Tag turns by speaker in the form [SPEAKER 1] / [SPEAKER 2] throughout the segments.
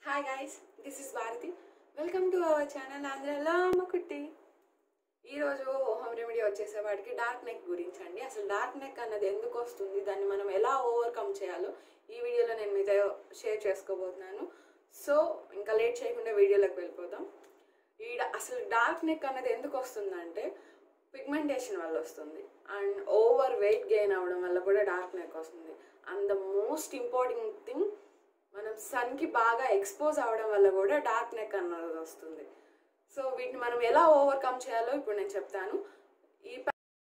[SPEAKER 1] hi guys this is Bharati welcome to our channel ఆంధ్రలో అమ్మకుట్టి ఈరోజు home remedy వచ్చేసేవాడికి dark neck గురించి అండి అసలు డార్క్ నెక్ అన్నది ఎందుకు వస్తుంది దాన్ని మనం ఎలా ఓవర్కమ్ చేయాలో ఈ వీడియోలో నేను మీతో షేర్ చేసుకోబోతున్నాను సో ఇంకా లేట్ చేయకుండా వీడియోలోకి వెళ్ళిపోదాం ఈడ అసలు డార్క్ నెక్ అన్నది ఎందుకు వస్తుందంటే పిగ్మెంటేషన్ వల్ల వస్తుంది అండ్ ఓవర్ వెయిట్ గెయిన్ అవ్వడం వల్ల కూడా డార్క్ నెక్ వస్తుంది and the most important thing మనం సన్కి బాగా ఎక్స్పోజ్ అవ్వడం వల్ల కూడా డార్క్ నెక్ అన్నది వస్తుంది సో వీటిని మనం ఎలా ఓవర్కమ్ చేయాలో ఇప్పుడు నేను చెప్తాను ఈ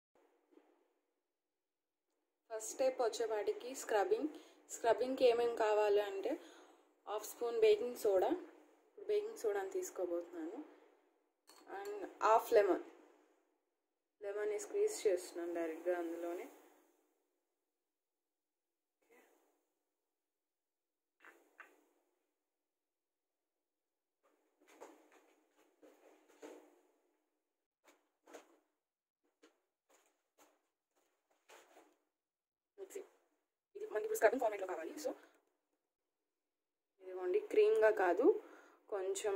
[SPEAKER 1] ఫస్ట్ స్టెప్ వచ్చేవాటికి స్క్రబ్బింగ్ స్క్రబ్బింగ్కి ఏమేమి కావాలి అంటే half spoon baking soda baking సోడాని తీసుకోబోతున్నాను అండ్ హాఫ్ లెమన్ లెమన్ని స్క్వీజ్ చేస్తున్నాను డైరెక్ట్గా అందులోనే మిక్సీ ఇది మనకి ఇప్పుడు స్క్రబ్బింగ్ ఫార్మేట్లో కావాలి సో ఇదిగోండి క్రీమ్గా కాదు కొంచెం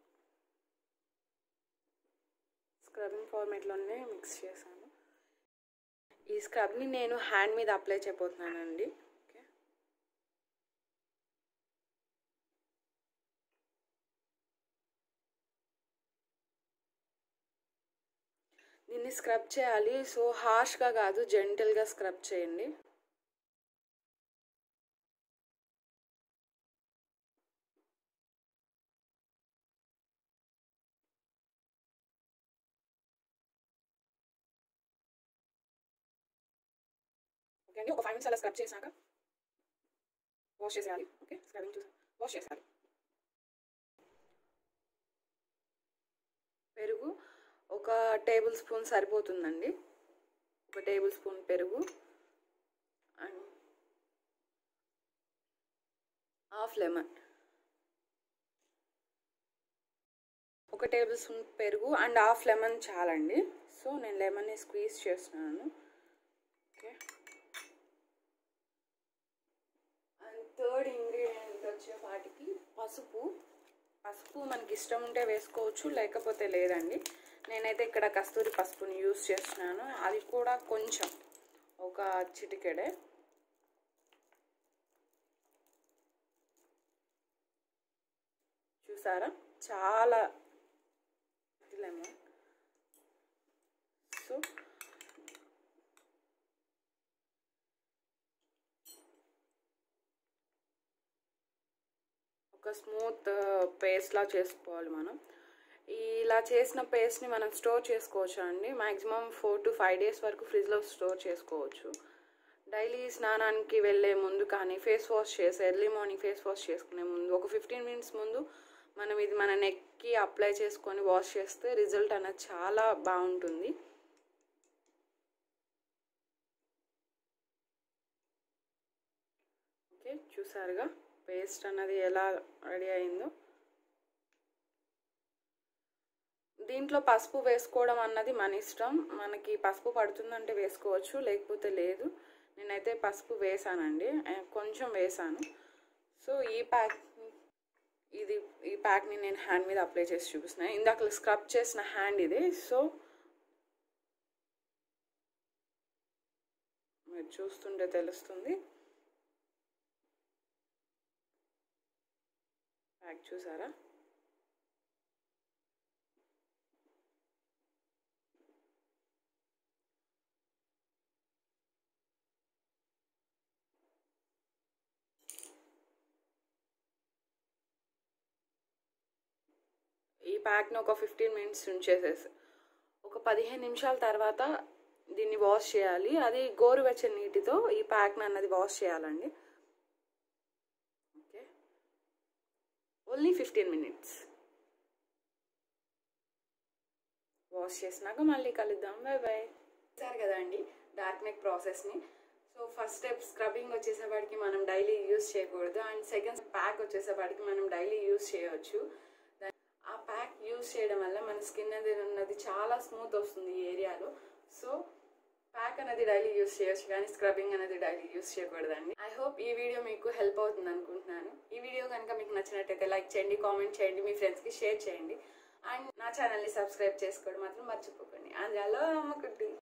[SPEAKER 1] స్క్రబ్బింగ్ ఫార్మేట్లోనే మిక్స్ చేశాను ఈ స్క్రబ్ని నేను హ్యాండ్ మీద అప్లై చేయబోతున్నానండి ఓకే దీన్ని స్క్రబ్ చేయాలి సో హార్ష్గా కాదు జెంటల్గా స్క్రబ్ చేయండి ఓకే అండి ఒక ఫైవ్ మినిట్స్ అలా స్క్రబ్ చేశాక వాష్ చేసేయాలి ఓకే స్క్రబ్బింగ్ చూసి వాష్ చేసేయాలి పెరుగు ఒక టేబుల్ స్పూన్ సరిపోతుందండి ఒక టేబుల్ స్పూన్ పెరుగు అండ్ హాఫ్ లెమన్ ఒక టేబుల్ స్పూన్ పెరుగు అండ్ హాఫ్ లెమన్ చాలండి సో నేను లెమన్ని స్క్వీజ్ చేస్తున్నాను ఓకే అండ్ థర్డ్ ఇంగ్రీడియంట్ వచ్చే వాటికి పసుపు పసుపు మనకి ఇష్టం ఉంటే వేసుకోవచ్చు లేకపోతే లేదండి నేనైతే ఇక్కడ కస్తూరి పసుపుని యూస్ చేస్తున్నాను అది కూడా కొంచెం ఒక చిటికెడే చూసారా చాలా లెమన్ సో ఒక స్మూత్ పేస్ట్లా చేసుకోవాలి మనం ఇలా చేసిన పేస్ట్ని మనం స్టోర్ చేసుకోవచ్చు అండి maximum four to five days వరకు ఫ్రిడ్జ్లో స్టోర్ చేసుకోవచ్చు డైలీ స్నానానికి వెళ్ళే ముందు కానీ ఫేస్ వాష్ చేసే ఎర్లీ మార్నింగ్ ఫేస్ వాష్ చేసుకునే ముందు ఒక ఫిఫ్టీన్ మినిట్స్ ముందు మనం ఇది మన నెక్కి అప్లై చేసుకొని వాష్ చేస్తే రిజల్ట్ అనేది చాలా బాగుంటుంది ఓకే చూసారుగా పేస్ట్ అన్నది ఎలా రెడీ అయిందో దీంట్లో పసుపు వేసుకోవడం అన్నది మన ఇష్టం మనకి పసుపు పడుతుందంటే వేసుకోవచ్చు లేకపోతే లేదు నేనైతే పసుపు వేసానండి కొంచెం వేసాను సో ఈ ప్యాక్ ఇది ఈ ప్యాక్ని నేను హ్యాండ్ మీద అప్లై చేసి చూపిస్తున్నాను ఇందాక స్క్రబ్ చేసిన హ్యాండ్ ఇది సో మీరు చూస్తుంటే తెలుస్తుంది ప్యాక్ చూసారా ఈ ప్యాక్ని ఒక ఫిఫ్టీన్ మినిట్స్ ఉంచేసేసి ఒక పదిహేను నిమిషాల తర్వాత దీన్ని వాష్ చేయాలి అది గోరువెచ్చని నీటితో ఈ ప్యాక్ని అన్నది వాష్ చేయాలండి okay only fifteen minutes wash చేసినాక మళ్ళీ కలుద్దాం బై బై సరే కదండి డార్క్ నెక్ ప్రాసెస్ని సో ఫస్ట్ స్టెప్ స్క్రబ్బింగ్ వచ్చేసేవాడికి మనం డైలీ యూస్ చేయకూడదు అండ్ సెకండ్ ప్యాక్ వచ్చేసేవాడికి మనం డైలీ యూస్ చేయవచ్చు ఆ ప్యాక్ యూస్ చేయడం వల్ల మన స్కిన్ అనేది ఉన్నది చాలా స్మూత్ వస్తుంది ఈ ఏరియాలో సో ప్యాక్ అనేది డైలీ యూస్ చేయొచ్చు కానీ స్క్రబ్బింగ్ అనేది డైలీ యూస్ చేయకూడదండి ఐ హోప్ ఈ వీడియో మీకు హెల్ప్ అవుతుంది అనుకుంటున్నాను ఈ వీడియో కనుక మీకు నచ్చినట్టయితే లైక్ చేయండి కామెంట్ చేయండి మీ ఫ్రెండ్స్కి షేర్ చేయండి అండ్ నా ఛానల్ని సబ్స్క్రైబ్ చేసుకోవడం మాత్రం మర్చిపోకండి అందులో అమ్మకుట్టి